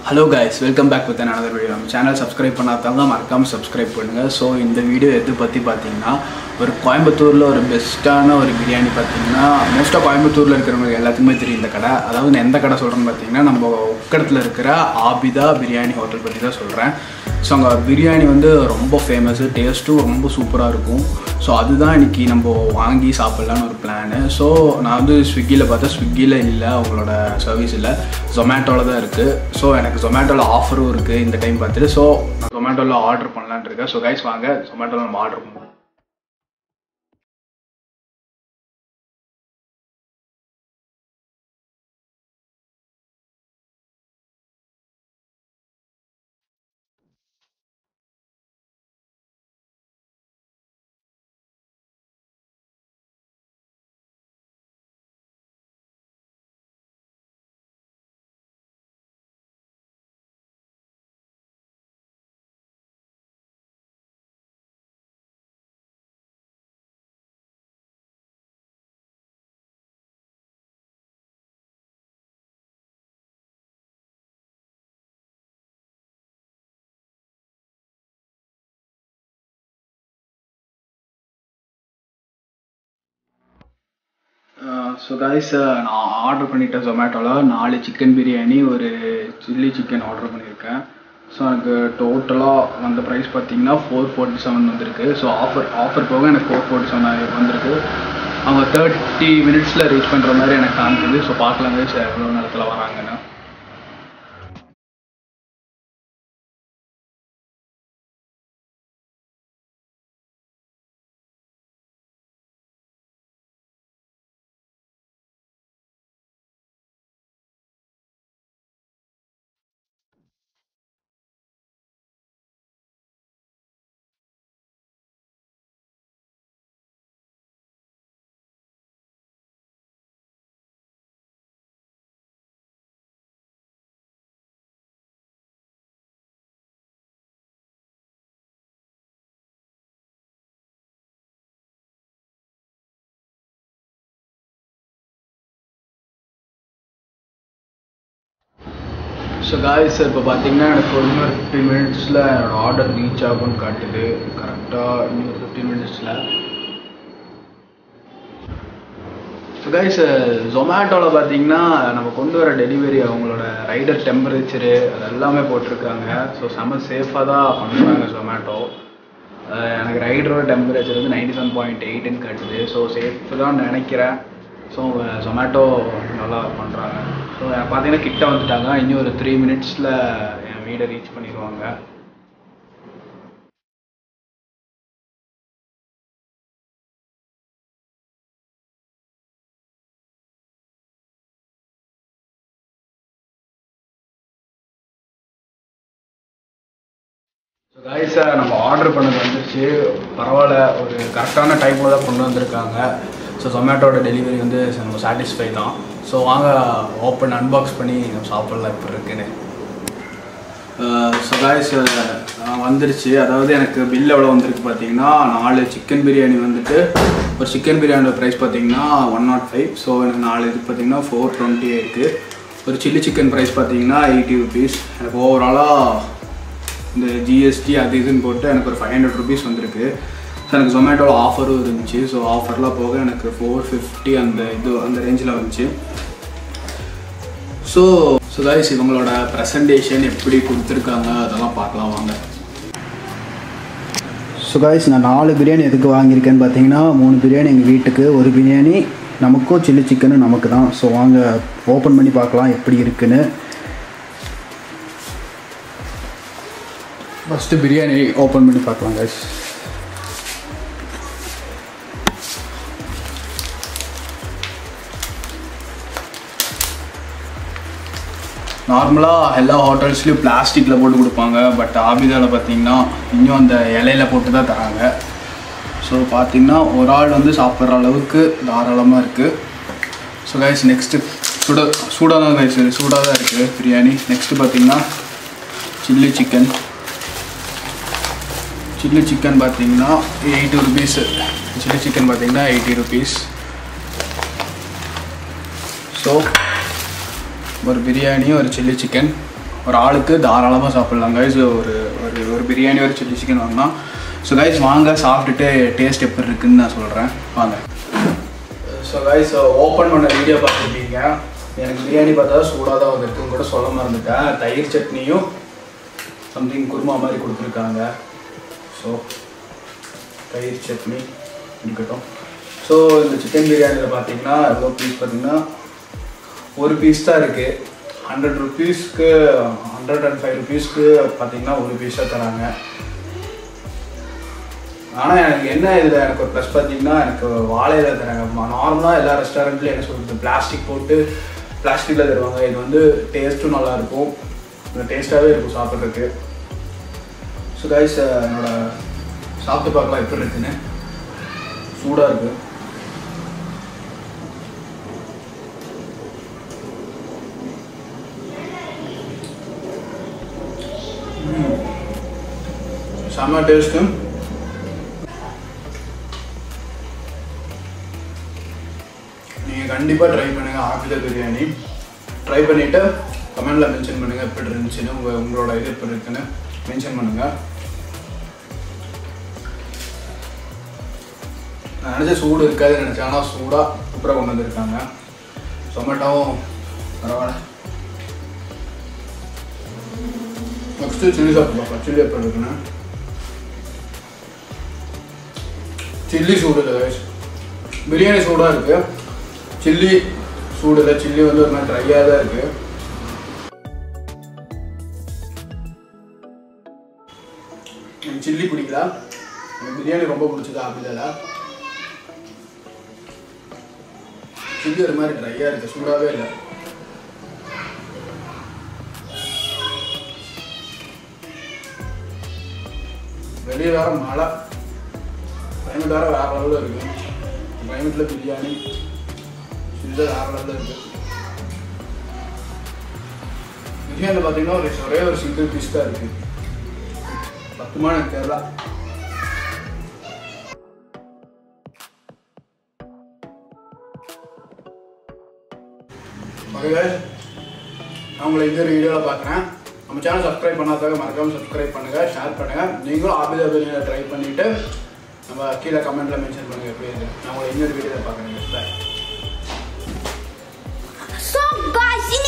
Hello guys welcome back with another video நம்ம channel subscribe பண்ணாதவங்க மறக்காமல் சப்ஸ்கிரைப் பண்ணுங்கள் ஸோ இந்த வீடியோ எது பற்றி பார்த்தீங்கன்னா ஒரு கோயம்புத்தூரில் ஒரு பெஸ்ட்டான ஒரு பிரியாணி பார்த்தீங்கன்னா மோஸ்ட்டாக கோயம்புத்தூரில் இருக்கிறவங்க எல்லாத்துக்குமே தெரியும் இந்த கடை அதாவது நான் எந்த கடை சொல்கிறேன்னு பார்த்தீங்கன்னா நம்ம உக்கடத்தில் இருக்கிற ஆபிதா பிரியாணி ஹோட்டல் பற்றி தான் சொல்கிறேன் ஸோ அங்கே பிரியாணி வந்து ரொம்ப ஃபேமஸ் டேஸ்ட்டும் ரொம்ப சூப்பராக இருக்கும் ஸோ அதுதான் இன்னைக்கு நம்ம வாங்கி சாப்பிட்லான்னு ஒரு பிளானு ஸோ நான் வந்து ஸ்விக்கியில் பார்த்தா ஸ்விக்கியில் இல்லை அவங்களோட சர்வீஸ் இல்லை ஜொமேட்டோவில் தான் இருக்குது ஸோ எனக்கு ஜொமேட்டோவில் ஆஃபரும் இருக்குது இந்த டைம் பார்த்துட்டு ஸோ நான் ஜொமேட்டோவில் ஆர்டர் பண்ணலான்னு இருக்கேன் ஸோ கைஸ் வாங்க ஜொமேட்டோவில் நம்ம ஆர்டர் பண்ணுவோம் ஸோ கைஸ் நான் ஆர்டர் பண்ணிட்டேன் ஜொமேட்டோவில் நாலு சிக்கன் பிரியாணி ஒரு சில்லி சிக்கன் ஆர்டர் பண்ணியிருக்கேன் ஸோ எனக்கு டோட்டலாக வந்த ப்ரைஸ் பார்த்தீங்கன்னா ஃபோர் ஃபோர்ட்டி செவன் வந்திருக்கு ஸோ ஆஃபர் ஆஃபர் போக எனக்கு ஃபோர் ஃபோர்ட்டி செவன் வந்திருக்கு அவங்க தேர்ட்டி மினிட்ஸில் ரீச் பண்ணுற மாதிரி எனக்கு காமிக்குது ஸோ பார்க்கலாம் guys எவ்வளோ நேரத்தில் வராங்கன்னு ஸோ காய்ஸ் இப்போ பார்த்தீங்கன்னா எனக்கு ஒரு இன்னொரு ஃபிஃப்டீன் மினிட்ஸில் என்னோட ஆர்டர் ரீச் ஆகும்னு காட்டுது கரெக்டாக இன்னொரு ஃபிஃப்டீன் மினிட்ஸில் ஸோ கைஸ் ஜொமேட்டோவில் பார்த்தீங்கன்னா நம்ம கொண்டு வர டெலிவரி அவங்களோட ரைடர் டெம்பரேச்சரு அது எல்லாமே போட்டிருக்காங்க ஸோ செம சேஃபாக தான் பண்ணுறாங்க ஜொமேட்டோ எனக்கு ரைடரோட டெம்பரேச்சர் வந்து நைன்டி செவன் பாயிண்ட் எயிட்னு காட்டுது ஸோ சேஃப் தான் நினைக்கிறேன் ஸோ ஜொமேட்டோ நல்லா பண்ணுறாங்க ஸோ பார்த்தீங்கன்னா கிட்ட வந்துட்டாங்க இன்னும் ஒரு த்ரீ மினிட்ஸில் என் வீடை ரீச் பண்ணிடுவாங்க ஸோ காய்ஸ் நம்ம ஆர்டர் பண்ணது வந்துருச்சு பரவாயில்ல ஒரு கரெக்டான டைமில் தான் கொண்டு வந்திருக்காங்க ஸோ ஜொமேட்டோட டெலிவரி வந்து நம்ம சாட்டிஸ்ஃபை தான் ஸோ வாங்க ஓப்பன் அன்பாக்ஸ் பண்ணி நம்ம சாப்பிட்லாம் எப்படி இருக்குன்னு ஸோ காய்ஸ் வந்துருச்சு அதாவது எனக்கு பில் எவ்வளோ வந்திருக்கு பார்த்தீங்கன்னா நாலு சிக்கன் பிரியாணி வந்துட்டு ஒரு சிக்கன் பிரியாணியோட ப்ரைஸ் பார்த்தீங்கன்னா ஒன் நாட் ஃபைவ் ஸோ எனக்கு நாலு இது பார்த்தீங்கன்னா ஃபோர் டுவெண்ட்டி இருக்குது ஒரு சில்லி சிக்கன் ப்ரைஸ் பார்த்தீங்கன்னா எயிட்டி ருபீஸ் எனக்கு ஓவராலாக இந்த ஜிஎஸ்டி அது இதுன்னு போட்டு எனக்கு ஒரு ஃபைவ் ஹண்ட்ரட் ருபீஸ் வந்திருக்கு ஸோ எனக்கு ஜொமேட்டோவில் ஆஃபரும் இருந்துச்சு ஸோ ஆஃபர்லாம் போக எனக்கு ஃபோர் ஃபிஃப்டி அந்த இது அந்த ரேஞ்சில் வந்துச்சு ஸோ ஸோ கைஸ் இவங்களோட ப்ரெசன்டேஷன் எப்படி கொடுத்துருக்காங்க அதெல்லாம் பார்க்கலாம் வாங்க ஸோ காய்ஸ் நான் நாலு பிரியாணி எதுக்கு வாங்கியிருக்கேன்னு பார்த்தீங்கன்னா மூணு பிரியாணி எங்கள் வீட்டுக்கு ஒரு பிரியாணி நமக்கும் சில்லி சிக்கனும் நமக்கு தான் ஸோ வாங்க ஓப்பன் பண்ணி பார்க்கலாம் எப்படி இருக்குன்னு ஃபஸ்ட்டு பிரியாணி ஓப்பன் பண்ணி பார்க்கலாம் கைஸ் நார்மலாக எல்லா ஹோட்டல்ஸ்லேயும் பிளாஸ்டிக்கில் போட்டு கொடுப்பாங்க பட் ஆபிதாவில் பார்த்தீங்கன்னா இன்னும் அந்த இலையில போட்டு தான் தராங்க ஸோ பார்த்தீங்கன்னா ஒரு ஆள் வந்து சாப்பிட்ற அளவுக்கு தாராளமாக இருக்குது ஸோ கைஸ் நெக்ஸ்ட்டு சுட சூடாக தான் கைஸ் சூடாக தான் இருக்குது பிரியாணி நெக்ஸ்ட்டு பார்த்தீங்கன்னா சில்லி சிக்கன் சில்லி சிக்கன் பார்த்தீங்கன்னா எயிட்டி ருபீஸு சில்லி சிக்கன் பார்த்தீங்கன்னா எயிட்டி ருபீஸ் ஸோ ஒரு பிரியாணி ஒரு சில்லி சிக்கன் ஒரு ஆளுக்கு தாராளமாக சாப்பிட்லாம் கைஸ் ஒரு ஒரு ஒரு பிரியாணி ஒரு சில்லி சிக்கன் வாங்கினா ஸோ கைஸ் வாங்க சாப்பிட்டுட்டு டேஸ்ட் எப்படி இருக்குன்னு நான் சொல்கிறேன் வாங்க ஸோ கைஸ் ஓப்பன் பண்ண வீடியோ பார்த்துருப்பீங்க எனக்கு பிரியாணி பார்த்தா சூடாக தான் வந்துருக்குன்னு கூட சொல்ல மறந்துட்டேன் தயிர் சட்னியும் சம்திங் குருமா மாதிரி கொடுத்துருக்காங்க ஸோ தயிர் சட்னி இருக்கட்டும் ஸோ இந்த சிக்கன் பிரியாணியில் பார்த்தீங்கன்னா எவ்வளோ பீஸ் பார்த்தீங்கன்னா ஒரு பீஸ் தான் இருக்குது ஹண்ட்ரட் ருபீஸ்க்கு ஹண்ட்ரட் அண்ட் ஃபைவ் ருபீஸ்க்கு பார்த்தீங்கன்னா ஒரு பீஸாக தராங்க ஆனால் எனக்கு என்ன இதில் எனக்கு ஒரு ப்ளஸ் பார்த்தீங்கன்னா எனக்கு வாழையில தராங்க நார்மலாக எல்லா ரெஸ்டாரண்ட்லையும் என்ன சொல்கிறது பிளாஸ்டிக் போட்டு பிளாஸ்டிக்கில் தருவாங்க இது வந்து டேஸ்ட்டும் நல்லாயிருக்கும் டேஸ்ட்டாகவே இருக்கும் சாப்பிட்றதுக்கு ஸோ கைஸ் என்னோட சாப்பிட்டு பார்க்கலாம் எப்படி இருக்குன்னு சூடாக இருக்கு ம். செம்ம டேஸ்ட்டு நீங்கள் கண்டிப்பாக ட்ரை பண்ணுங்கள் ஆப்பிள் பிரியாணி ட்ரை பண்ணிவிட்டு கமெண்டில் மென்ஷன் பண்ணுங்கள் எப்படி இருந்துச்சுன்னு உங்கள் உங்களோட இது எப்படி இருக்குன்னு மென்ஷன் பண்ணுங்கள் நான் நினச்ச சூடு இருக்காதுன்னு நினச்சேன் ஆனால் சூடாக சூப்பராக கொண்டு வந்திருக்காங்க டொமேட்டோவும் பரவாயில்ல நெக்ஸ்ட்டு சில்லி சாப்பிடலாம் சில்லி எப்படி இருக்குன்னு சில்லி சூடு இல்லை guys. பிரியாணி சூடாக இருக்கு சில்லி சூடு இல்லை சில்லி வந்து ஒரு மாதிரி ட்ரையாக தான் இருக்கு எனக்கு சில்லி பிடிக்கல எனக்கு பிரியாணி ரொம்ப பிடிச்சது ஆப்பிளில் சில்லி ஒரு மாதிரி ட்ரையாக இருக்கு சூடாகவே இல்லை வெளியே வேற மழை கிளைமேட் வேற வேற லெவலில் இருக்கு கிளைமேட்டில் பிரியாணி சில்லி வேற லெவலில் இருக்கு பிரியாணியில் பார்த்தீங்கன்னா ஒரு ஒரே ஒரு சிங்கிள் பீஸ் தான் இருக்கு பத்துமா எனக்கு தெரியல ஓகே guys. நான் உங்களை இந்த வீடியோவில் பார்க்குறேன் நம்ம சேனல் சப்ஸ்கிரைப் பண்ணாதவங்க மறக்காம சப்ஸ்கிரைப் பண்ணுங்கள் ஷேர் பண்ணுங்கள் நீங்களும் ஆபிதா பிரியாணியை ட்ரை பண்ணிவிட்டு நம்ம கீழே கமெண்ட்டில் மென்ஷன் பண்ணுங்கள் எப்படி இருக்கு நான் உங்களை இன்னொரு வீடியோவில் பார்க்குறேன் பாய் So guys, in